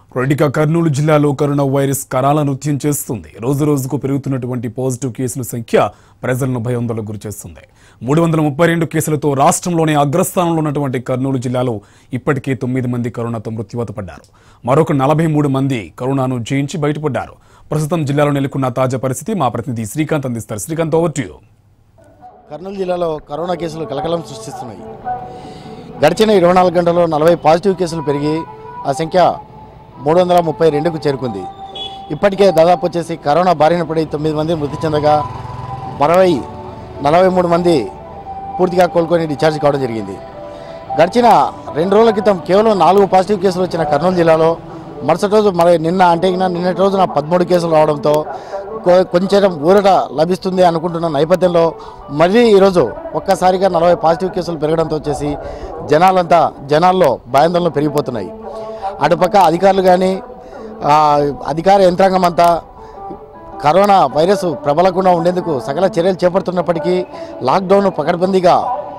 రెడ్డిగా కర్నూలు జిల్లాలో corona virus కరాల నృత్యం చేస్తుంది రోజు రోజుకు పెరుగుతున్నటువంటి పాజిటివ్ కేసుల సంఖ్య ప్రజలను భయాందోళనకు గురిచేస్తుంది మూడు వందల ముప్పై రెండు కేసులతో రాష్ట్రంలోనే అగ్రస్థానంలో ఉన్నటువంటి కర్నూలు జిల్లాలో ఇప్పటికే తొమ్మిది మంది కరోనాతో మృత్యువాత పడ్డారు మరొక నలభై మూడు మంది కరోనాను జయించి బయటపడ్డారు ప్రస్తుతం జిల్లాలో నెలకొన్న తాజా పరిస్థితి మా ప్రతినిధి శ్రీకాంత్ అందిస్తారు Srikanth over to you Kurnool జిల్లాలో కరోనా కేసులు కలకలం సృష్టిస్తున్నాయి గడిచిన ఇరవై నాలుగు గంటల్లో నలభై పాజిటివ్ కేసులు పెరిగి ఆ సంఖ్య మూడు వందల ముప్పై రెండుకు చేరుకుంది ఇప్పటికే దాదాపు వచ్చేసి కరోనా బారిన పడి తొమ్మిది మంది మృతి చెందగా మరవై నలభై మూడు మంది పూర్తిగా కోలుకొని డిశ్చార్జ్ కావడం జరిగింది గడిచిన రెండు రోజుల క్రితం కేవలం నాలుగు పాజిటివ్ కేసులు వచ్చిన కర్నూలు జిల్లాలో మరుసటి రోజు మరి నిన్న అంటే గిన నిన్నటి రోజున పదమూడు కేసులు రావడంతో కొ- కొంచెం ఊరట లభిస్తుంది అనుకుంటున్న నేపథ్యంలో మళ్ళీ ఈరోజు ఒక్కసారిగా నలభై పాజిటివ్ కేసులు పెరగడంతో వచ్చేసి జనాలంతా జనాల్లో భయాందోళనలు పెరిగిపోతున్నాయి అటుపక్క అధికారులు కానీ అధికార యంత్రాంగం అంతా కరోనా వైరస్ ప్రబలకుండా ఉండేందుకు సకల చర్యలు చేపడుతున్నప్పటికీ లాక్డౌన్ పకడ్బందీగా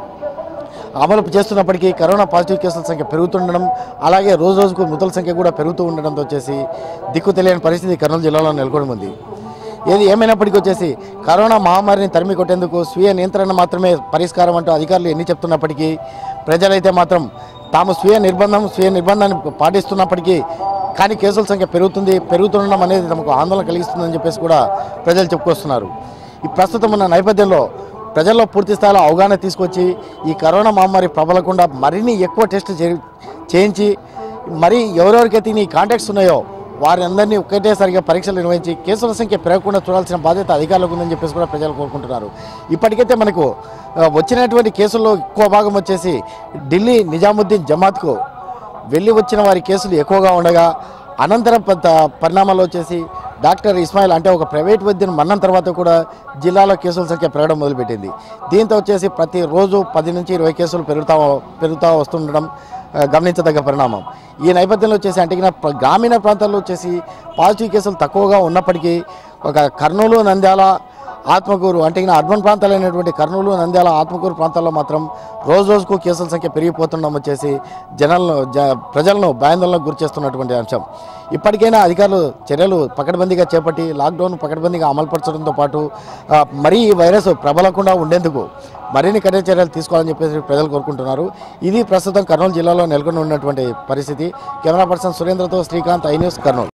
అమలు చేస్తున్నప్పటికీ కరోనా పాజిటివ్ కేసుల సంఖ్య పెరుగుతుండడం అలాగే రోజు రోజుకు మృతుల సంఖ్య కూడా పెరుగుతూ ఉండడంతో వచ్చేసి దిక్కు తెలియని పరిస్థితి కర్నూలు జిల్లాలో నెలకొని ఉంది ఏది ఏమైనప్పటికీ వచ్చేసి కరోనా మహమ్మారిని తరిమి కొట్టేందుకు స్వీయ నియంత్రణ మాత్రమే పరిష్కారం అంటూ అధికారులు ఎన్ని చెప్తున్నప్పటికీ ప్రజలైతే మాత్రం తాము స్వీయ నిర్బంధం స్వీయ నిర్బంధాన్ని పాటిస్తున్నప్పటికీ కానీ కేసుల సంఖ్య పెరుగుతుంది పెరుగుతుండడం అనేది తమకు ఆందోళన కలిగిస్తుందని చెప్పేసి కూడా ప్రజలు చెప్పుకొస్తున్నారు ఈ ప్రస్తుతం ఉన్న నేపథ్యంలో ప్రజల్లో పూర్తి స్థాయిలో అవగాహన తీసుకొచ్చి ఈ కరోనా మహమ్మారి ప్రబలకుండా మరిన్ని ఎక్కువ టెస్ట్ చే- చేయించి మరి ఎవరెవరికైతే ఈ కాంటాక్ట్స్ ఉన్నాయో వారి అందరినీ ఒకటేసారిగా పరీక్షలు నిర్వహించి కేసుల సంఖ్య పెరగకుండా చూడాల్సిన బాధ్యత అధికారులకు ఉందని చెప్పేసి కూడా ప్రజలు కోరుకుంటున్నారు ఇప్పటికైతే మనకు ఆ, వచ్చినటువంటి కేసుల్లో ఎక్కువ భాగం వచ్చేసి ఢిల్లీ నిజాముద్దీన్ జమాత్కు వెళ్ళి వచ్చిన వారి కేసులు ఎక్కువగా ఉండగా అనంతరం పెద్ద పరిణామాలు వచ్చేసి డాక్టర్ ఇస్మాయిల్ అంటే ఒక ప్రైవేట్ వైద్యుని మరణం తర్వాత కూడా జిల్లాలో కేసుల సంఖ్య పెరగడం మొదలుపెట్టింది దీంతో వచ్చేసి ప్రతిరోజు పది నుంచి ఇరవై కేసులు పెరుగుతా పెరుగుతూ వస్తుండడం ఆ, గమనించదగ్గ పరిణామం ఈ నేపథ్యంలో వచ్చేసి అంటే గిన ప్ర- గ్రామీణ ప్రాంతాల్లో వచ్చేసి పాజిటివ్ కేసులు తక్కువగా ఉన్నప్పటికీ ఒక కర్నూలు నంద్యాల ఆత్మకూరు అంటే ఇక అర్బన్ ప్రాంతాలైనటువంటి కర్నూలు నంద్యాల ఆత్మకూరు ప్రాంతాల్లో మాత్రం రోజు రోజుకు కేసుల సంఖ్య పెరిగిపోతుండడం వచ్చేసి జనాలను జ ప్రజలను భయాందోళనకు గురి చేస్తున్నటువంటి అంశం ఇప్పటికైనా అధికారులు చర్యలు పకడ్బందీగా చేపట్టి లాక్డౌన్ పకడ్బందీగా అమలుపరచడంతో పాటు ఆ, మరీ ఈ వైరస్ ప్రబలకుండా ఉండేందుకు మరిన్ని కఠిన చర్యలు తీసుకోవాలని చెప్పేసి ప్రజలు కోరుకుంటున్నారు ఇది ప్రస్తుతం కర్నూలు జిల్లాలో నెలకొని ఉన్నటువంటి పరిస్థితి కెమెరా పర్సన్ సురేంద్రతో శ్రీకాంత్ ఐ న్యూస్ కర్నూలు